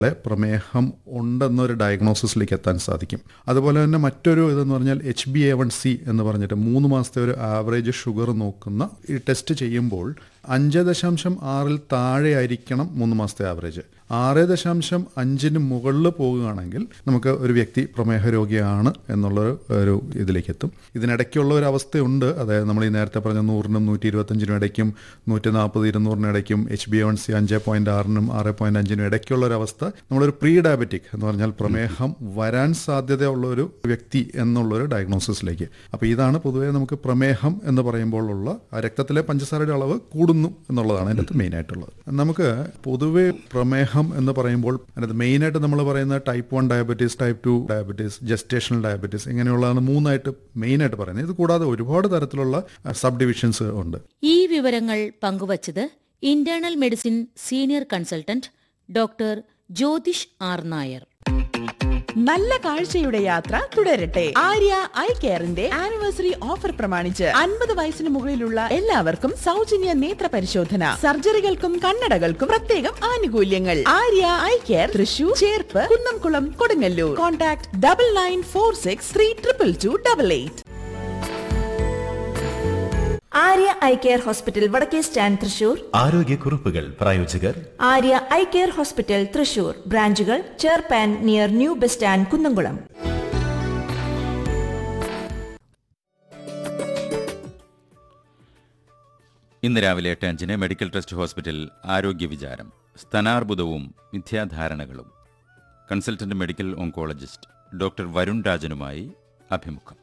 പ്രമേഹം ഉണ്ടെന്നൊരു ഡയഗ്നോസിസിലേക്ക് എത്താൻ സാധിക്കും അതുപോലെ തന്നെ മറ്റൊരു ഇതെന്ന് പറഞ്ഞാൽ H B A one C എന്ന് പറഞ്ഞിട്ട് മൂന്ന് മാസത്തെ ഒരു ആവറേജ് ഷുഗർ നോക്കുന്ന ഈ ടെസ്റ്റ് ചെയ്യുമ്പോൾ അഞ്ച് ദശാംശം ആറിൽ താഴെ ആയിരിക്കണം മൂന്ന് മാസത്തെ ആവറേജ് ആറ് ദശാംശം അഞ്ചിന് മുകളിൽ പോവുകയാണെങ്കിൽ നമുക്ക് ഒരു വ്യക്തി പ്രമേഹ രോഗിയാണ് എന്നുള്ളൊരു ഒരു ഇതിലേക്ക് എത്തും ഇതിനിടയ്ക്കുള്ള ഒരു അവസ്ഥയുണ്ട് അതായത് നമ്മൾ ഈ നേരത്തെ പറഞ്ഞ നൂറിനും നൂറ്റി ഇരുപത്തഞ്ചിനും ഇടയ്ക്കും നൂറ്റി നാൽപ്പത് ഇരുന്നൂറിനും ഇടയ്ക്കും എച്ച് ബി വൺ സി അഞ്ച് പോയിന്റ് ആറിനും ആറ് പോയിന്റ് അഞ്ചിനും ഇടയ്ക്കുള്ള ഒരു അവസ്ഥ നമ്മളൊരു പ്രീ ഡയബറ്റിക് എന്ന് പറഞ്ഞാൽ പ്രമേഹം വരാൻ സാധ്യതയുള്ള ഒരു വ്യക്തി എന്നുള്ളൊരു ഡയഗ്നോസിസിലേക്ക് അപ്പോൾ ഇതാണ് പൊതുവേ നമുക്ക് പ്രമേഹം എന്ന് പറയുമ്പോഴുള്ള ആ രക്തത്തിലെ പഞ്ചസാരയുടെ അളവ് കൂടുന്നു എന്നുള്ളതാണ് അതിനകത്ത് മെയിൻ ആയിട്ടുള്ളത് നമുക്ക് പൊതുവേ പ്രമേഹം എന്ന് പറയുമ്പോൾ അതിനകത്ത് മെയിനായിട്ട് നമ്മൾ പറയുന്നത് type one diabetes type two diabetes gestational diabetes ഇങ്ങനെയുള്ളതാണ് മൂന്നായിട്ട് മെയിനായിട്ട് പറയുന്നത് ഇത് കൂടാതെ ഒരുപാട് തരത്തിലുള്ള സബ് ഡിവിഷൻസ് ഉണ്ട് ഈ വിവരങ്ങൾ പങ്കുവച്ചത് internal medicine senior consultant doctor Jyothish R Nair നല്ല കാഴ്ചയുടെ യാത്ര തുടരട്ടെ ആര്യ ഐ കെയറിന്റെ ആനിവേഴ്സറി ഓഫർ പ്രമാണിച്ച് അൻപത് വയസ്സിന് മുകളിലുള്ള എല്ലാവർക്കും സൗജന്യ നേത്ര പരിശോധന സർജറികൾക്കും കണ്ണടകൾക്കും പ്രത്യേകം ആനുകൂല്യങ്ങൾ Arya eye care Thrissur Cherpu Kunnamkulam Kodungallur contact double nine four six three triple two double eight Arya eye care hospital വടക്കേ സ്റ്റാൻഡ് തൃശൂർ ആരോഗ്യക്കുറിപ്പുകൾ പ്രായോജകർ Arya eye care hospital Thrissur ബ്രാഞ്ചുകൾ ചേർപ്പാൻ near new bus stand Kunnamkulam ഇന്ന് രാവിലെ എട്ട് അഞ്ചിന് മെഡിക്കൽ ട്രസ്റ്റ് ഹോസ്പിറ്റൽ ആരോഗ്യ വിചാരം സ്തനാർബുദവും മിഥ്യാധാരണകളും consultant medical oncologist doctor Varun രാജനുമായി അഭിമുഖം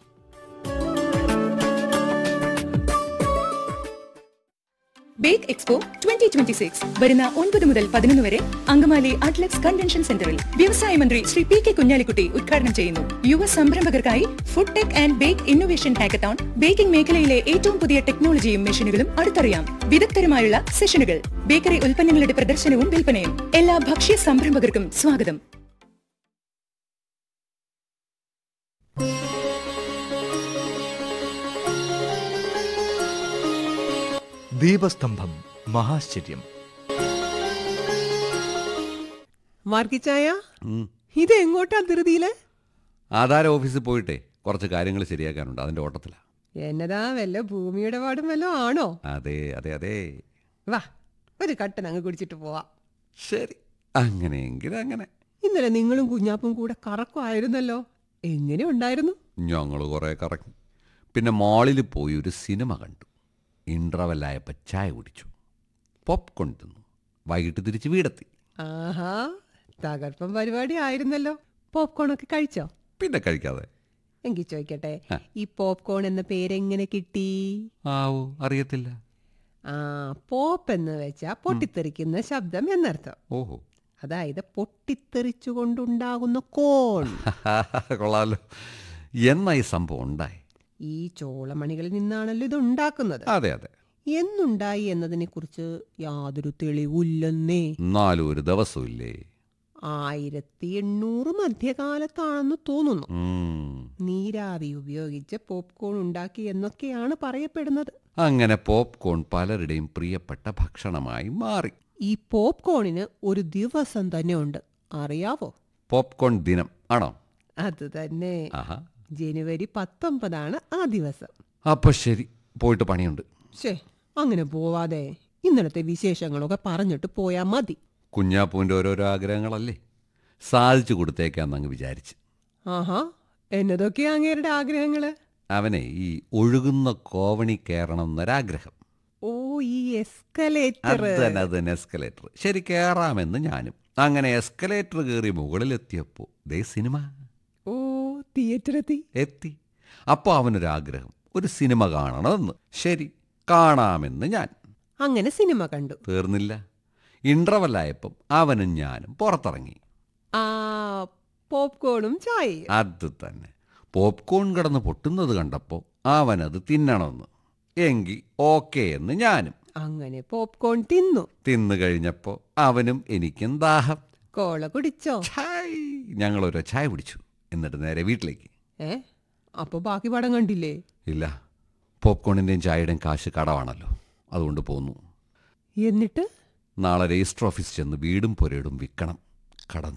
bake expo twenty twenty six വരുന്ന ഒൻപത് മുതൽ പതിനൊന്ന് വരെ അങ്കമാലി അറ്റ്ലറ്റ്സ് കൺവെൻഷൻ സെന്ററിൽ വ്യവസായ മന്ത്രി ശ്രീ പി കെ കുഞ്ഞാലിക്കുട്ടി ഉദ്ഘാടനം ചെയ്യുന്നു യുവ സംരംഭകർക്കായി food tech and bake innovation hackathon baking മേഖലയിലെ ഏറ്റവും പുതിയ ടെക്നോളജിയും മെഷീനുകളും അടുത്തറിയാം വിദഗ്ധരുമായുള്ള സെഷനുകൾ ബേക്കറി ഉൽപ്പന്നങ്ങളുടെ പ്രദർശനവും വിൽപ്പനയും എല്ലാ ഭക്ഷ്യ സംരംഭകർക്കും സ്വാഗതം ദീപസ്തംഭം മഹാശ്ചര്യം മാർക്കിച്ചായ ഇത് എങ്ങോട്ടാ ധൃതിയില് ആധാര ഓഫീസിൽ പോയിട്ടേ കുറച്ച് കാര്യങ്ങൾ ശരിയാക്കാനുണ്ട് അതിന്റെ ഓട്ടത്തിലാ എന്നതാ വല്ല ഭൂമിയുടെ പാടും വല്ലോ ആണോ അതെ അതെ അതെ വാ ഒരു കട്ടൻ അങ്ങ് കുടിച്ചിട്ട് പോവാം ശരി അങ്ങനെയെങ്കിൽ അങ്ങനെ ഇന്നലെ നിങ്ങളും കുഞ്ഞാപ്പും കൂടെ കറക്കമായിരുന്നല്ലോ എങ്ങനെ ഉണ്ടായിരുന്നു ഞങ്ങൾ കുറേ കറങ്ങി പിന്നെ മാളിൽ പോയി ഒരു സിനിമ കണ്ടു ഇൻട്രവല്ലായപ്പോൾ ചായ കുടിച്ചു പോപ്കോൺ തിന്നു വൈകിട്ട് തിരിച്ച് വീടെത്തി ആഹാ തകർപ്പൻ പരിപാടി ആയിരുന്നല്ലോ പോപ്കോൺ ഒക്കെ കഴിച്ചോ പിന്നെ കഴിക്കാതെ എങ്കിൽ ചോദിക്കട്ടെ ഈ പോപ്കോൺ എന്ന പേരെങ്ങനെ കിട്ടി ആവോ അറിയത്തില്ല ആ പോപ്പ് എന്ന് വെച്ചാ പൊട്ടിത്തെറിക്കുന്ന ശബ്ദം എന്നർത്ഥം ഓഹോ അതായത് പൊട്ടിത്തെറിച്ചുകൊണ്ടുണ്ടാകുന്ന കോൺ കൊള്ളാലോ എന്നാ ഈ സംഭവം ഉണ്ടായി ഈ ചോളമണികളിൽ നിന്നാണല്ലോ ഇത് ഉണ്ടാക്കുന്നത് അതെ അതെ എന്നുണ്ടായി എന്നതിനെ കുറിച്ച് യാതൊരു തെളിവില്ലെന്നേ എന്നാലും ഒരു ദിവസമില്ലേ ആയിരത്തി എണ്ണൂറ് മധ്യകാലത്താണെന്ന് തോന്നുന്നു ഉം. നീരാവി ഉപയോഗിച്ച് പോപ്കോൺ ഉണ്ടാക്കി എന്നൊക്കെയാണ് പറയപ്പെടുന്നത് അങ്ങനെ പോപ്കോൺ പലരുടെയും പ്രിയപ്പെട്ട ഭക്ഷണമായി മാറി ഈ പോപ്കോണിന് ഒരു ദിവസം തന്നെ ഉണ്ട് അറിയാവോ പോപ്കോൺ ദിനം ആണോ അത് തന്നെ ആഹാ ജനുവരി പത്തൊമ്പതാണ് ആ ദിവസം അപ്പൊ ശരി പോയിട്ട് പണിയുണ്ട് ശേ അങ്ങനെ പോവാതെ ഇന്നലത്തെ വിശേഷങ്ങളൊക്കെ പറഞ്ഞിട്ട് പോയാ മതി കുഞ്ഞാപ്പൂവിൻ്റെ ഓരോരോ ആഗ്രഹങ്ങളല്ലേ സാധിച്ചു കൊടുത്തേക്കാന്നങ്ങ് വിചാരിച്ച് ആഹാ എന്നതൊക്കെയാ അങ്ങേരുടെ ആഗ്രഹങ്ങള് അവനെ ഈ ഒഴുകുന്ന കോവണി കയറണം എന്നൊരാഗ്രഹം ഓ ഈ എസ്കലേറ്റർ അത് തന്നെ അത് തന്നെ എസ്കലേറ്റർ ശരി കയറാമെന്ന് ഞാനും അങ്ങനെ എസ്കലേറ്റർ കയറി മുകളിലെത്തിയപ്പോ ദേ സിനിമ ഓ തിയേറ്റർ എത്തി എത്തി അപ്പോൾ അവനൊരാഗ്രഹം ഒരു സിനിമ കാണണമെന്ന് ശരി കാണാമെന്ന് ഞാൻ അങ്ങനെ സിനിമ കണ്ടു തീർന്നില്ല ഇൻട്രവല്ലായപ്പം അവനും ഞാനും പുറത്തിറങ്ങി ആ പോപ്കോണും ചായയും അത് തന്നെ പോപ്കോൺ കിടന്ന് പൊട്ടുന്നത് കണ്ടപ്പോൾ അവനത് തിന്നണമെന്ന് എങ്കിൽ ഓക്കെ എന്ന് ഞാനും അങ്ങനെ പോപ്കോൺ തിന്നു തിന്നു കഴിഞ്ഞപ്പോൾ അവനും എനിക്കും ദാഹം കോള കുടിച്ചോ ഛായ് ഞങ്ങളൊരു ചായ പിടിച്ചു എന്നിട്ട് നേരെ വീട്ടിലേക്ക് ഏ അപ്പൊ ബാക്കി പടം കണ്ടില്ലേ ഇല്ല പോപ്കോണിൻ്റെയും ചായയുടെയും കാശ് കടവാണല്ലോ അതുകൊണ്ട് പോന്നു എന്നിട്ട് നാളെ രജിസ്റ്റർ ഓഫീസ് ചെന്ന് വീടും പുരയിടും വിൽക്കണം കടന്നു